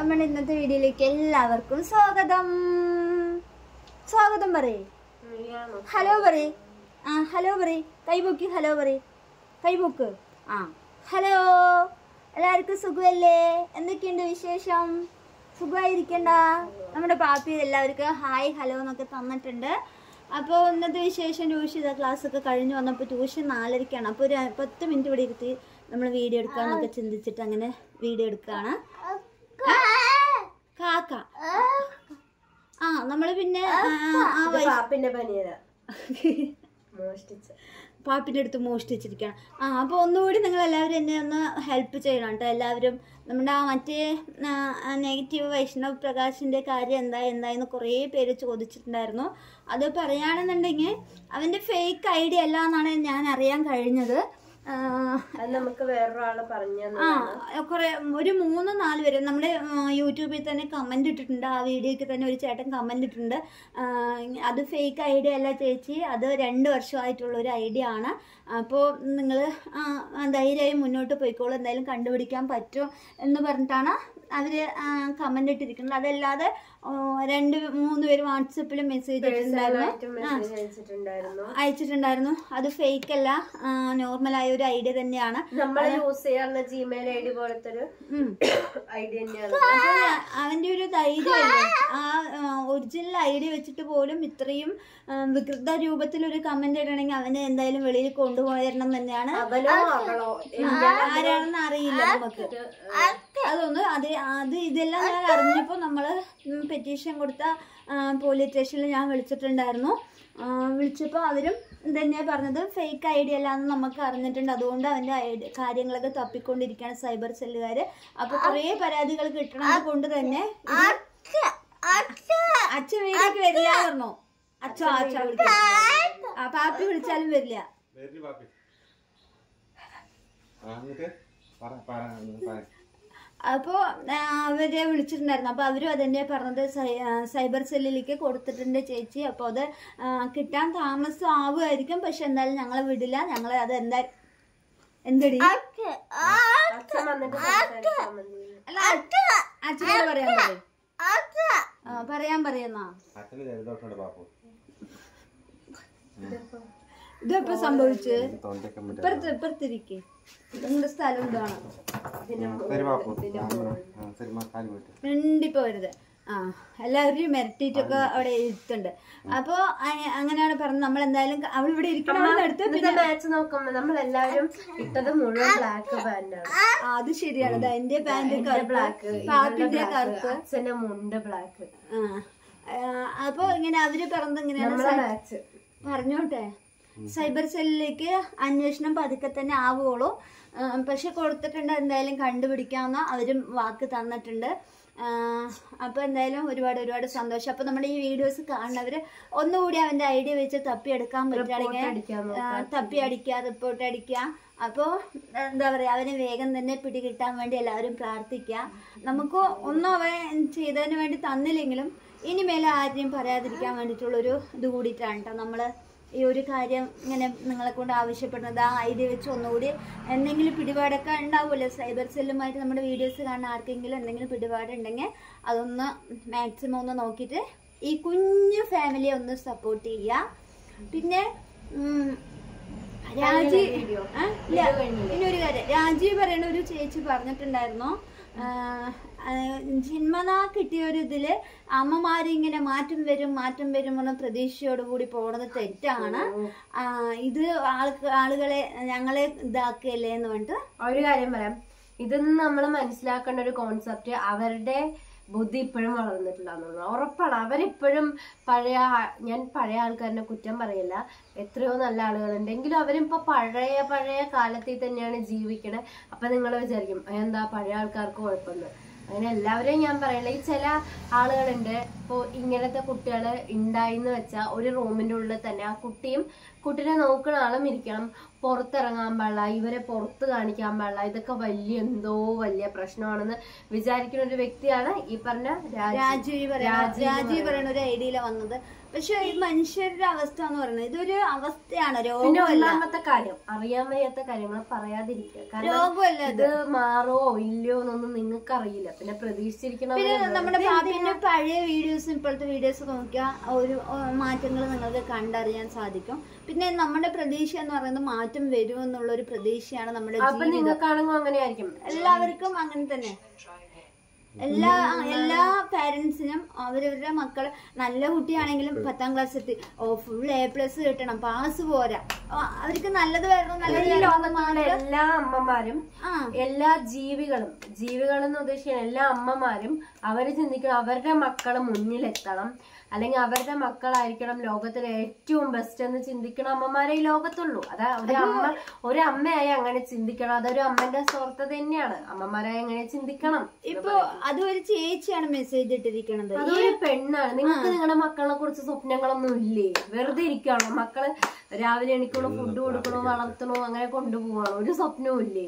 നമ്മുടെ ഇന്നത്തെ വീഡിയോയിലേക്ക് എല്ലാവർക്കും സ്വാഗതം സ്വാഗതം പറയേ ഹലോ പറയേ ആ ഹലോ പറയേ കൈപൊക്കി ഹലോ പറയേ കൈപൊക്ക് ആ ഹലോ എല്ലാവർക്കും സുഖമല്ലേ എന്തൊക്കെയുണ്ട് വിശേഷം സുഖമായിരിക്കണ്ട നമ്മുടെ പാപ്പി എല്ലാവർക്കും ഹായ് ഹലോ എന്നൊക്കെ തന്നിട്ടുണ്ട് അപ്പോൾ ഇന്നത്തെ വിശേഷം ട്യൂഷൻ ഇതാ ക്ലാസ് ഒക്കെ കഴിഞ്ഞ് വന്നപ്പോൾ ട്യൂഷൻ നാലരയ്ക്കാണ് അപ്പോൾ ഒരു പത്ത് മിനിറ്റ് ഇവിടെ ഇരുത്തി നമ്മൾ വീഡിയോ എടുക്കാന്നൊക്കെ ചിന്തിച്ചിട്ട് അങ്ങനെ വീഡിയോ എടുക്കുകയാണ് കാക്ക ആ നമ്മൾ പിന്നെ ആ, ആ വൈ- പാപ്പിന്റെ പനിയതാ മോഷ്ടിച്ച പാപ്പിൻ്റെ അടുത്ത് മോഷ്ടിച്ചിരിക്കുകയാണ് ആ അപ്പോൾ ഒന്നുകൂടി നിങ്ങൾ എല്ലാവരും എന്നെ ഒന്ന് ഹെൽപ്പ് ചെയ്യണം കേട്ടോ എല്ലാവരും നമ്മുടെ ആ മറ്റേ നെഗറ്റീവ് വൈഷ്ണവ് പ്രകാശിൻ്റെ കാര്യം എന്താ എന്തായെന്ന് കുറേ പേര് ചോദിച്ചിട്ടുണ്ടായിരുന്നു അത് പറയുകയാണെന്നുണ്ടെങ്കിൽ അവൻ്റെ ഫേക്ക് ഐഡിയ അല്ല എന്നാണ് ഞാൻ അറിയാൻ കഴിഞ്ഞത് ആ, അത് നമുക്ക് വേറൊരാള് പറഞ്ഞു ആ കുറെ ഒരു മൂന്ന് നാല് പേര് നമ്മുടെ ആ, യൂട്യൂബിൽ തന്നെ കമന്റ് ഇട്ടിട്ടുണ്ട് ആ വീഡിയോക്ക് തന്നെ ഒരു ചേട്ടൻ കമന്റ് ഇട്ടിട്ടുണ്ട് ആ, അത് ഫേക്ക് ഐഡിയ അല്ല ചേച്ചി അത് രണ്ട് വർഷമായിട്ടുള്ള ഒരു ഐഡിയ ആണ് അപ്പോൾ നിങ്ങൾ ധൈര്യമായി മുന്നോട്ട് പോയിക്കോളൂ എന്തായാലും കണ്ടുപിടിക്കാൻ പറ്റും എന്ന് പറഞ്ഞിട്ടാണ് അവർ കമന്റ് ഇട്ടിരിക്കുന്നത് അതല്ലാതെ ആ, രണ്ട് മൂന്ന് പേര് വാട്സപ്പിൽ മെസ്സേജ് ഇട്ടിട്ടുണ്ടായിരുന്നു മെസ്സേജ് അയച്ചിട്ടുണ്ടായിരുന്നു അയച്ചിട്ടുണ്ടായിരുന്നു അത് ഫേക്ക് അല്ല നോർമലായ ഒരു ഐഡിയ തന്നെയാണ് നമ്മൾ യൂസ് ചെയ്യാറുള്ള ജിമെയിൽ ഐ ഡി പോലത്തെ ഒരു ഉം. ഐഡി തന്നെയാണ് അപ്പോൾ അവന്റെ ഒരു ധൈര്യമല്ലേ ആ ഒറിജിനൽ ഐഡിയ വെച്ചിട്ട് പോലും ഇത്രയും ആ, വികൃത രൂപത്തിൽ ഒരു കമന്റ് ഇടണമെങ്കിൽ അവനെ എന്തായാലും വെളിയിൽ കൊണ്ടുപോയിരണം തന്നെയാണ് അവനോ അവളോ ആരാണെന്ന് അറിയില്ല നമുക്ക് അതൊന്ന് അത് അത് ഇതെല്ലാം ഞാൻ അറിഞ്ഞപ്പോൾ നമ്മൾ പെറ്റീഷൻ കൊടുത്ത പോലീസ് സ്റ്റേഷനിൽ ഞാൻ വിളിച്ചിട്ടുണ്ടായിരുന്നു ആ, വിളിച്ചപ്പോൾ അവരും തന്നെയാണ് പറഞ്ഞത് ഫേക്ക് ഐഡിയ അല്ലാന്ന് നമുക്ക് അറിഞ്ഞിട്ടുണ്ട് അതുകൊണ്ട് അവൻ്റെ ഐഡിയ കാര്യങ്ങളൊക്കെ തപ്പിക്കൊണ്ടിരിക്കുകയാണ് സൈബർ സെല്ലുകാർ അപ്പോൾ കുറേ പരാതികൾ കിട്ടണത് കൊണ്ട് തന്നെ ഇത് അച്ഛൻ വീട്ടിലേക്ക് വരില്ല പറഞ്ഞു അച്ഛോ അച്ഛ വിളിക്കാം ആ പാപ്പി വിളിച്ചാലും വരില്ല വരൂ പാപ്പി ആ എന്നിട്ട് പറ പറ ഒന്ന് പറ അപ്പോൾ അവരെ വിളിച്ചിട്ടുണ്ടായിരുന്നു അപ്പോൾ അവരും അതന്നെ പറഞ്ഞത് സൈ- ആ, സൈബർ സെല്ലിലേക്ക് കൊടുത്തിട്ടുണ്ട് ചേച്ചി അപ്പോൾ അത് ആ, കിട്ടാൻ താമസം ആവുമായിരിക്കും പക്ഷെ എന്തായാലും ഞങ്ങളെ വിടില്ല ഞങ്ങൾ അത് എന്താ എന്തടി അച്ഛൻ വന്നിട്ട് സംസാരിച്ചാൽ മതി അല്ല അച്ഛനോട് പറയാൻ പറയും ആ, പറയാൻ പറയുന്നാ അച്ഛന് ജലദോഷമുണ്ട് പാപ്പു ഇതെപ്പോ സംഭവിച്ച് തൊണ്ടയ്ക്ക് മറ്റേ ഇപ്പുറത്ത് ഇപ്പുറത്തിരിക്കേ നിങ്ങളുടെ സ്ഥലം ഇതാണ് ശരി പാപ്പു ആ ശരി മക്കാലി പോയിട്ട് മിണ്ടിപ്പോ വരുത് ആ എല്ലാവരും മെരട്ടിയിട്ടൊക്കെ അവിടെ ഇരുത്തുണ്ട് അപ്പോൾ അങ്ങനെയാണ് പറഞ്ഞത് നമ്മൾ എന്തായാലും അവൾ ഇവിടെ ഇരിക്കണമെന്ന് എടുത്ത് ഇന്നത്തെ മാച്ച് നോക്കുമ്പോ നമ്മൾ എല്ലാവരും ഇട്ടത് മുഴുവൻ ബ്ലാക്ക് പാന്റാണ് ആ, അത് ശരിയാണ് ദാ എന്റെ പാന്റ് ബ്ലാക്ക് പാപ്പിന്റെ കറുപ്പ് അച്ഛന്റെ മുണ്ട് ബ്ലാക്ക് ആ ആ, അപ്പൊ ഇങ്ങനെ അവര് പറഞ്ഞത് ഇങ്ങനെയാണ് നമ്മളെ മാച്ച് പറഞ്ഞോട്ടെ സൈബർ സെല്ലിലേക്ക് അന്വേഷണം പതുക്കെ തന്നെ ആവുകയുള്ളൂ ആ, പക്ഷെ കൊടുത്തിട്ടുണ്ട് എന്തായാലും കണ്ടുപിടിക്കാമെന്ന് അവരും വാക്ക് തന്നിട്ടുണ്ട് ആ, അപ്പൊ എന്തായാലും ഒരുപാട് ഒരുപാട് സന്തോഷം അപ്പൊ നമ്മുടെ ഈ വീഡിയോസ് കാണുന്നവര് ഒന്നുകൂടി അവന്റെ ഐഡിയ വെച്ച് തപ്പിയെടുക്കാൻ പറ്റുകയാണെങ്കിൽ അടിക്കാൻ ആ, തപ്പി അടിക്കുക റിപ്പോർട്ട് അടിക്കുക അപ്പോൾ എന്താ പറയുക അവനെ വേഗം തന്നെ പിടികിട്ടാൻ വേണ്ടി എല്ലാവരും പ്രാർത്ഥിക്കുക നമുക്ക് ഒന്നും അവൻ ചെയ്തതിന് വേണ്ടി തന്നില്ലെങ്കിലും ഇനിമേലെ ആരെയും പറയാതിരിക്കാൻ വേണ്ടിയിട്ടുള്ളൊരു ഇത് കൂടിയിട്ടാണ് കേട്ടോ നമ്മൾ ഈ ഒരു കാര്യം ഇങ്ങനെ നിങ്ങളെ കൊണ്ട് ആവശ്യപ്പെടുന്നത് ആ ഐഡിയ വെച്ച് ഒന്നുകൂടി എന്തെങ്കിലും പിടിപാടൊക്കെ ഉണ്ടാവുമല്ലോ സൈബർ സെല്ലുമായിട്ട് നമ്മുടെ വീഡിയോസ് കാണുന്ന ആർക്കെങ്കിലും എന്തെങ്കിലും പിടിപാടുണ്ടെങ്കിൽ അതൊന്ന് മാക്സിമം ഒന്ന് നോക്കിയിട്ട് ഈ കുഞ്ഞു ഫാമിലിയെ ഒന്ന് സപ്പോർട്ട് ചെയ്യുക പിന്നെ ഉം, രാജി ആ? ഇല്ല ഇനി ഒരു കാര്യം രാജീവ് പറയുന്ന ഒരു ചേച്ചി പറഞ്ഞിട്ടുണ്ടായിരുന്നു ആ, ആ, ജന്മന കിട്ടിയ ഒരു ഇതില് അമ്മമാര് ഇങ്ങനെ മാറ്റം വരും മാറ്റം വരും എന്ന പ്രതീക്ഷയോടുകൂടി പോണത് തെറ്റാണ് ആ, ഇത് ആൾക്ക് ആളുകളെ ഞങ്ങളെ ഇതാക്കുകയല്ലേ എന്ന് പറഞ്ഞിട്ട് ഒരു കാര്യം പറയാം ഇതൊന്നും നമ്മൾ മനസ്സിലാക്കേണ്ട ഒരു കോൺസെപ്റ്റ് അവരുടെ ബുദ്ധി ഇപ്പോഴും വളർന്നിട്ടില്ലാന്നുള്ളത് ഉറപ്പാണ് അവരിപ്പോഴും പഴയ ആ- ഞാൻ പഴയ ആൾക്കാരനെ കുറ്റം പറയില്ല എത്രയോ നല്ല ആളുകളുണ്ട് എങ്കിലും അവരിപ്പോ പഴയ പഴയ കാലത്തിൽ തന്നെയാണ് ജീവിക്കണേ അപ്പൊ നിങ്ങൾ വിചാരിക്കും എന്താ പഴയ ആൾക്കാർക്ക് കുഴപ്പമെന്ന് അങ്ങനെ എല്ലാവരെയും ഞാൻ പറയില്ല ഈ ചില ആളുകളുണ്ട് ഇപ്പോൾ ഇങ്ങനത്തെ കുട്ടികൾ ഉണ്ടായിന്ന് വെച്ചാൽ ഒരു റൂമിന്റെ ഉള്ളിൽ തന്നെ ആ കുട്ടിയും കുട്ടീനെ നോക്കുന്ന ആളും ഇരിക്കണം പുറത്തിറങ്ങാൻ പാടില്ല ഇവരെ പുറത്ത് കാണിക്കാൻ പാടില്ല ഇതൊക്കെ വലിയ എന്തോ വലിയ പ്രശ്നമാണെന്ന് വിചാരിക്കുന്ന ഒരു വ്യക്തിയാണ് ഈ പറഞ്ഞ രാജ രാജീവ് പറയണ രാജീവ് പറയണ ഒരു ഐഡിയയില വന്നത് പക്ഷെ ഈ മനുഷ്യരുടെ അവസ്ഥ എന്ന് പറയുന്നത് ഇതൊരു അവസ്ഥയാണ് പിന്നെ രോഗമല്ല ഒന്നാമത്തെ കാര്യം അറിയാൻ വയ്യാത്ത കാര്യങ്ങൾ പറയാതിരിക്കുക കാരണം രോഗമല്ല ഇത് മാറോ ഇല്ലയോ എന്നൊന്നും നിങ്ങൾക്ക് അറിയില്ല പിന്നെ പ്രതീക്ഷിച്ചിരിക്കണം പിന്നെ നമ്മുടെ പാപ്പിന്റെ പഴയ വീഡിയോസും ഇപ്പോഴത്തെ വീഡിയോസ് നോക്കിയാൽ ഒരു മാറ്റങ്ങൾ നിങ്ങൾക്ക് കണ്ടറിയാൻ സാധിക്കും പിന്നെ നമ്മുടെ പ്രതീക്ഷ എന്ന് പറയുന്നത് മാറ്റം വരുമെന്നുള്ള ഒരു പ്രതീക്ഷയാണ് നമ്മുടെ അപ്പൊ ജീവിതം നിങ്ങൾക്കാണെങ്കിൽ അങ്ങനെയായിരിക്കും എല്ലാവർക്കും അങ്ങനെ തന്നെ എല്ലാ എല്ലാ പാരന്റ്സിനും അവരവരുടെ മക്കൾ നല്ല കുട്ടിയാണെങ്കിലും പത്താം ക്ലാസ് എത്തി ഓ ഫുൾ എ പ്ലസ് കിട്ടണം പാസ് പോരാ ഓ, അവർക്ക് നല്ലത് വരണം നല്ലത് ഈ വരണം ലോകത്തുള്ള എല്ലാ അമ്മമാരും ആ എല്ലാ ജീവികളും ജീവികൾ എന്ന് ഉദ്ദേശിക്കുന്ന എല്ലാ അമ്മമാരും അവര് ചിന്തിക്കണം അവരുടെ മക്കള് മുന്നിലെത്തണം അല്ലെങ്കിൽ അവരുടെ മക്കളായിരിക്കണം ലോകത്തിലെ ഏറ്റവും ബെസ്റ്റ് എന്ന് ചിന്തിക്കണ അമ്മമാരെ ഈ ലോകത്തുള്ളൂ അതാ ഒരു അമ്മ ഒരു അമ്മയായി അങ്ങനെ ചിന്തിക്കണം അതൊരു അമ്മന്റെ സ്വാർത്ഥ തന്നെയാണ് അമ്മമാരായി അങ്ങനെ ചിന്തിക്കണം ഇപ്പൊ അത് ഒരു ചേച്ചിയാണ് മെസ്സേജ് ഇട്ടിരിക്കണത് അതൊരു പെണ്ണാണ് നിങ്ങൾക്ക് നിങ്ങളുടെ മക്കളെ കുറിച്ച് സ്വപ്നങ്ങളൊന്നും ഇല്ലേ വെറുതെ ഇരിക്കുകയാണോ മക്കള് രാവിലെ എണിക്കണോ ഫുഡ് കൊടുക്കണോ വളർത്തണോ അങ്ങനെ കൊണ്ടുപോവാണോ ഒരു സ്വപ്നവും ഇല്ലേ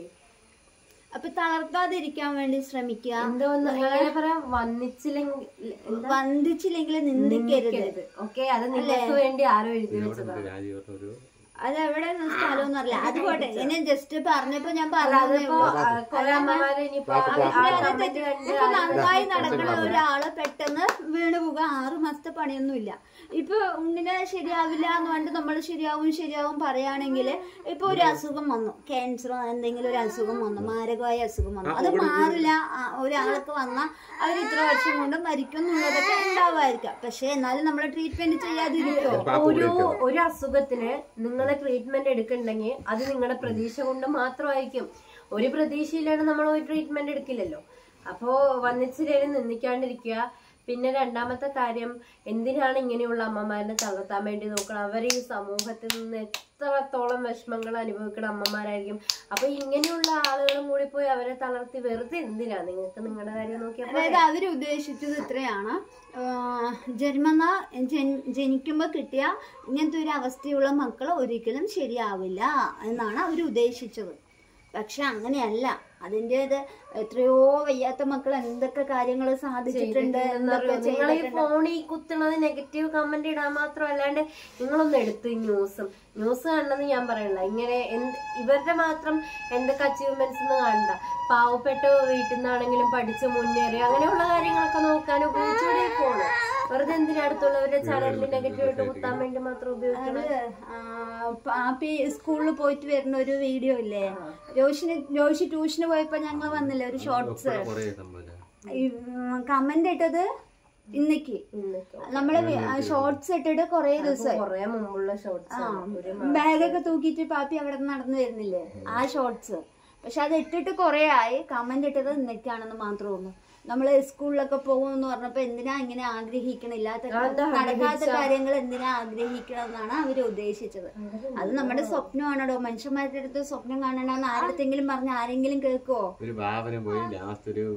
അപ്പൊ തളർത്താതിരിക്കാൻ വേണ്ടി ശ്രമിക്കുക എന്തോന്ന് എങ്ങനെ പറയാം വന്നിച്ചില്ലെങ്കിൽ എന്താ വന്ദിച്ചില്ലെങ്കിൽ നിന്ദിക്കരുത് ഓക്കെ അത് നിങ്ങൾക്ക് വേണ്ടി ആരോ എഴുതി വെച്ചതാണ് രാജീവർണ്ണൊരു അത് എവിടെ സ്ഥലമൊന്നും അറിയില്ല അത് പോട്ടെ ഇങ്ങനെ ജസ്റ്റ് പറഞ്ഞപ്പോ ഞാൻ പറഞ്ഞതേ അതിപ്പോ ഉള്ളൂ. ആ, കുറെ അമ്മമാരെ ഇനിയിപ്പോ ആ- ആ comment കണ്ട് ഇപ്പൊ നന്നായി നടക്കുന്ന ഒരാള് പെട്ടെന്ന് വീണ് പോകുക ആറു മാസത്തെ പണിയൊന്നുമില്ല ഇപ്പൊ ഉണ്ണിനെ ശരിയാവില്ല എന്ന് പറഞ്ഞിട്ട് നമ്മൾ ശരിയാവും ശരിയാവും പറയുകയാണെങ്കിൽ ഇപ്പൊ ഒരു അസുഖം വന്നു ക്യാൻസറോ എന്തെങ്കിലും ഒരു അസുഖം വന്നു മാരകമായ അസുഖം വന്നു അത് മാറില്ല ആ, ഒരാൾക്ക് വന്നാൽ അവർ ഇത്ര വർഷം കൊണ്ട് മരിക്കും എന്നുള്ളതൊക്കെ ഉണ്ടാവുമായിരിക്കാം പക്ഷെ എന്നാലും നമ്മൾ ട്രീറ്റ്മെന്റ് ചെയ്യാതിരിക്കുമോ ഒരു ഒരു അസുഖത്തിന് നിങ്ങൾ ട്രീറ്റ്മെന്റ് എടുക്കണ്ടെങ്കിൽ അത് നിങ്ങളുടെ പ്രതീക്ഷ കൊണ്ട് മാത്രമായിരിക്കും ഒരു പ്രതീക്ഷയിലാണ് നമ്മൾ ഒരു ട്രീറ്റ്മെന്റ് എടുക്കില്ലല്ലോ അപ്പോ വന്നിച്ചിരേലും നിന്ദിക്കാണ്ടിരിക്കുക പിന്നെ രണ്ടാമത്തെ കാര്യം എന്തിനാണ് ഇങ്ങനെയുള്ള അമ്മമാരെ തളർത്താൻ വേണ്ടി നോക്കണം അവർ ഈ സമൂഹത്തിൽ നിന്ന് എത്രത്തോളം വിഷമങ്ങൾ അനുഭവിക്കുന്ന അമ്മമാരായിരിക്കും അപ്പൊ ഇങ്ങനെയുള്ള ആളുകളും കൂടി പോയി അവരെ തളർത്തി വെറുതെ എന്തിനാ നിങ്ങൾക്ക് നിങ്ങളുടെ കാര്യം നോക്കിയാൽ അതായത് അവർ ഉദ്ദേശിച്ചത് ഇത്രയാണ് ആഹ് ജന്മന ജൻ- ജനിക്കുമ്പോൾ കിട്ടിയ ഇങ്ങനത്തെ ഒരു അവസ്ഥയുള്ള മക്കൾ ഒരിക്കലും ശരിയാവില്ല എന്നാണ് അവർ ഉദ്ദേശിച്ചത് പക്ഷെ അങ്ങനെയല്ല അതിൻ്റെത് എത്രയോ വയ്യാത്ത മക്കൾ എന്തൊക്കെ കാര്യങ്ങൾ സാധിച്ചിട്ടുണ്ട് എന്തൊക്കെ നിങ്ങൾ ഈ ചെയ്തിട്ടുണ്ട് ഫോണിൽ കുത്തുന്നത് നെഗറ്റീവ് കമന്റ് ഇടാൻ മാത്രം അല്ലാണ്ട് നിങ്ങളൊന്ന് എടുത്ത് ന്യൂസും ന്യൂസ് കാണണമെന്ന് ഞാൻ പറയണില്ല ഇങ്ങനെ എന്ത് ഇവരുടെ മാത്രം എന്തൊക്കെ അച്ചീവ്മെന്റ്സ് എന്ന് കാണണ്ട പാവപ്പെട്ട വീട്ടിൽ നിന്നാണെങ്കിലും പഠിച്ച് മുന്നേറി അങ്ങനെയുള്ള കാര്യങ്ങളൊക്കെ നോക്കാൻ ഉപയോഗിച്ചൂടെ ഈ ഫോണ് വെറുതെ എന്തിനാ അടുത്തുള്ളവരുടെ ചാനലിൽ നെഗറ്റീവ് ഇട്ട് കുത്താൻ വേണ്ടി മാത്രം ഉപയോഗിക്കണം ആ, പാപ്പി സ്കൂളിൽ പോയിട്ട് വരുന്ന ഒരു വീഡിയോ ഇല്ലേ രോഷിന് രോഷി ട്യൂഷന് പോയപ്പോ ഞങ്ങൾ വന്നില്ലേ ഒരു ഷോർട്സ് കുറേ സംഭവം കമന്റ് ഇട്ടത് ഇന്നേക്ക് ഇന്നൊക്കെ നമ്മള് ഷോർട്സ് ഇട്ടിട്ട് കൊറേ ദിവസം കൊറേ മുമ്പുള്ള ഷോർട്സ് ഒരു ബാഗൊക്കെ തൂക്കിയിട്ട് പാപ്പി അവിടെ നിന്ന് നടന്നു വരുന്നില്ലേ ആ ഷോർട്സ് പക്ഷെ അത് ഇട്ടിട്ട് കൊറേ ആയി കമന്റ് ഇട്ടത് ഇന്നേക്കാണെന്ന് മാത്രമേ ഉള്ളൂ നമ്മള് സ്കൂളിലൊക്കെ പോകുമെന്ന് പറഞ്ഞപ്പോ എന്തിനാ ഇങ്ങനെ ആഗ്രഹിക്കണില്ലാത്ത നടക്കാത്ത കാര്യങ്ങൾ എന്തിനാ ആഗ്രഹിക്കണം എന്നാണ് അവര് ഉദ്ദേശിച്ചത് അത് നമ്മുടെ സ്വപ്നമാണോ മനുഷ്യന്മാരുടെ അടുത്ത് സ്വപ്നം കാണണമെന്ന് ആരുടെങ്കിലും പറഞ്ഞ ആരെങ്കിലും കേൾക്കുവോ ഒരു ഭാവന പോയി ലാസ്റ്റ് ഒരു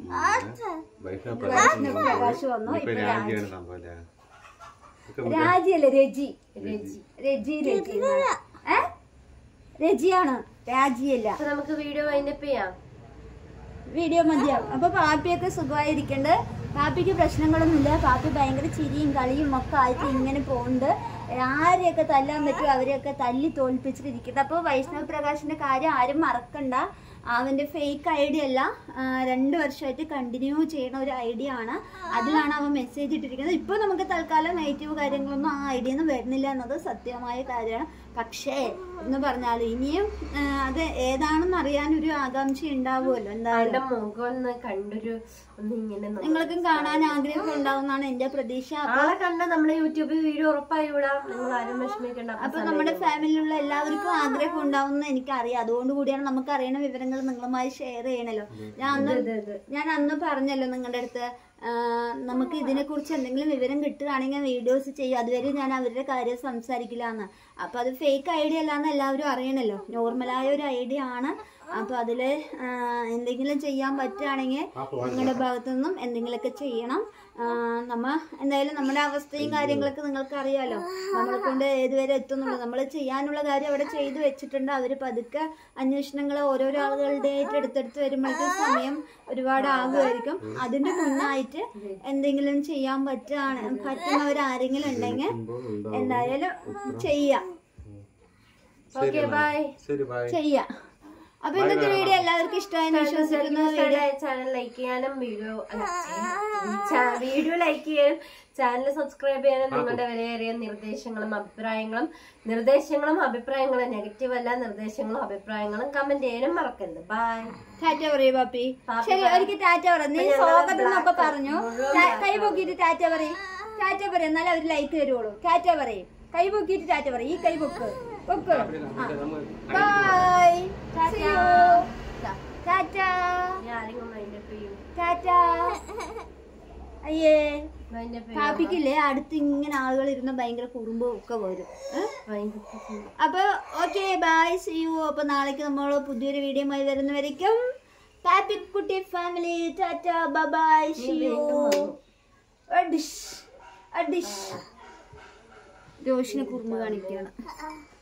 വൈഷ്ണവ പ്രകാശ് വന്നു ഇപ്പൊ രാജിയാണ് സംഭവം അല്ലേ ഇതൊക്കെ രാജിയല്ലേ രജി രജി രജി രജി എന്നാണ്. ഏ രജിയാണ് രാജിയല്ല അപ്പൊ നമുക്ക് വീഡിയോ വൈൻഡപ്പ് ചെയ്യാം വീഡിയോ മതിയാവും അപ്പൊ പാപ്പിയൊക്കെ സുഖമായിരിക്കണ്ട് പാപ്പിക്ക് പ്രശ്നങ്ങളൊന്നുമില്ല പാപ്പി ഭയങ്കര ചിരിയും കളിയും ഒക്കെ ആയിട്ട് ഇങ്ങനെ പോകുന്നുണ്ട് ആരെയൊക്കെ തല്ലാൻ പറ്റുമോ അവരെയൊക്കെ തല്ലി തോൽപ്പിച്ചിട്ടിരിക്കുന്നത് അപ്പോൾ വൈഷ്ണവ് പ്രകാശിന്റെ കാര്യം ആരും മറക്കണ്ട അവന്റെ ഫേക്ക് ഐഡിയ അല്ല ആ, രണ്ട് വർഷമായിട്ട് കണ്ടിന്യൂ ചെയ്യുന്ന ഒരു ഐഡിയ ആണ് അതിലാണ് അവൻ മെസ്സേജ് ഇട്ടിരിക്കുന്നത് ഇപ്പോൾ നമുക്ക് തൽക്കാലം നെഗറ്റീവ് കാര്യങ്ങളൊന്നും ആ ഐഡിയ ഒന്നും വരുന്നില്ല എന്നത് സത്യമായ കാര്യമാണ് പക്ഷേ എന്ന് പറഞ്ഞാൽ ഇനിയും ആ, അത് ഏതാണെന്ന് അറിയാൻ ഒരു ആകാംക്ഷ ഉണ്ടാവുമല്ലോ എന്തായാലും അവളുടെ മുഖം ഒന്ന് കണ്ടൊരു ഒന്ന് ഇങ്ങനെ നോക്കി. നിങ്ങൾക്കും കാണാൻ ആഗ്രഹം ഉണ്ടാവുന്നതാണ് എന്റെ പ്രതീക്ഷ ആളെ കണ്ട നമ്മളെ യൂട്യൂബിൽ വീഡിയോ ഉറപ്പായി വിടാം നിങ്ങൾ ആരും വിഷമിക്കണ്ട അപ്പൊ അപ്പൊ നമ്മുടെ ഫാമിലിയിലുള്ള എല്ലാവർക്കും ആഗ്രഹം ഉണ്ടാവുമെന്ന് എനിക്കറിയാം അതുകൊണ്ട് കൂടിയാണ് നമുക്ക് അറിയണ വിവരങ്ങൾ നിങ്ങളുമായി ഷെയർ ചെയ്യണല്ലോ ഞാൻ അന്ന് ഇത് ഇത് ഞാൻ അന്ന് പറഞ്ഞല്ലോ നിങ്ങളുടെ അടുത്ത് ആ, നമുക്ക് ഇതിനെ കുറിച്ച് എന്തെങ്കിലും വിവരം കിട്ടുകയാണെങ്കിൽ വീഡിയോസ് ചെയ്യും അതുവരെ ഞാൻ അവരുടെ കാര്യം സംസാരിക്കില്ല എന്ന് അപ്പൊ അത് ഫേക്ക് ഐഡിയ അല്ലാന്ന് എല്ലാവരും അറിയണല്ലോ നോർമലായ ഒരു ഐഡിയ ആണ് അപ്പൊ അതില് ആ, എന്തെങ്കിലും ചെയ്യാൻ പറ്റുകയാണെങ്കിൽ നിങ്ങളുടെ ഭാഗത്തു നിന്നും എന്തെങ്കിലുമൊക്കെ ചെയ്യണം ആ, നമ്മ എന്തായാലും നമ്മുടെ അവസ്ഥയും കാര്യങ്ങളൊക്കെ നിങ്ങൾക്ക് അറിയാലോ നമ്മളെ കൊണ്ട് ഏതുവരെ എത്തുന്നുള്ളൂ നമ്മൾ ചെയ്യാനുള്ള കാര്യം അവിടെ ചെയ്തു വെച്ചിട്ടുണ്ട് അവർ പതുക്കെ അന്വേഷണങ്ങൾ ഓരോരോ ആളുകളുടെ ആയിട്ട് എടുത്തെടുത്ത് വരുമ്പോഴേക്കും സമയം ഒരുപാട് ആകുമായിരിക്കും അതിന്റെ മുന്നായിട്ട് എന്തെങ്കിലും ചെയ്യാൻ പറ്റുകയാണ് പറ്റുന്നവരാരെങ്കിലും ഉണ്ടെങ്കിൽ എന്തായാലും ചെയ്യാം ഓക്കെ ബൈ ശരി ബൈ ചെയ്യാം അപ്പൊ ഇന്നത്തെ വീഡിയോ എല്ലാവർക്കും ഇഷ്ടമായെന്ന് വിശ്വസിക്കുന്നു വീഡിയോ ചാനൽ ലൈക്ക് ചെയ്യാനും വീഡിയോ വീഡിയോ ലൈക്ക് ചെയ്യാനും ചാനൽ സബ്സ്ക്രൈബ് ചെയ്യാനും നിങ്ങളുടെ വിലയേറിയ നിർദ്ദേശങ്ങളും അഭിപ്രായങ്ങളും നിർദ്ദേശങ്ങളും അഭിപ്രായങ്ങളും നെഗറ്റീവ് അല്ല നിർദ്ദേശങ്ങളും അഭിപ്രായങ്ങളും കമന്റ് ചെയ്യാനും മറക്കരുത് ബൈ ടാറ്റ പറയൂ പാപ്പി ശരി ഒരിക്കൽ ടാറ്റ പറ നീ സ്വാഗതം എന്നൊക്കെ പറഞ്ഞു ടാ- കൈ പൊക്കിയിട്ട് ടാറ്റ പറയും ടാറ്റ പറയും എന്നാലും അവര് ലൈക്ക് തരുള്ളൂ ടാറ്റ പറയും കൈ പൊക്കിയിട്ട് ടാറ്റ പറയും ഈ കൈ പൊക്ക് പൊക്ക് ബൈ ടാറ്റ ഞാൻ ആരെങ്കിലും മൈൻഡ് അപ്പ് ചെയ്യും ടാറ്റ അയ്യേ മൈൻഡ് അപ്പ് പാപ്പിക്കില്ലേ അടുത്ത് ഇങ്ങനെ ആളുകൾ ഇരുന്ന് ഭയങ്കര കുറുമ്പും ഒക്കെ വരും ഏ? മൈൻഡ് അപ്പ് ചെയ്യും അപ്പൊ ഓക്കെ ബൈ സി യു അപ്പൊ നാളേക്ക് നമ്മൾ പുതിയൊരു വീഡിയോ ആയി വരുന്നവരേക്കും Pappikkutty family tata bye see you Adish Adish രോഷിനെ കുറുമ്പ് കാണിക്കുകയാണ്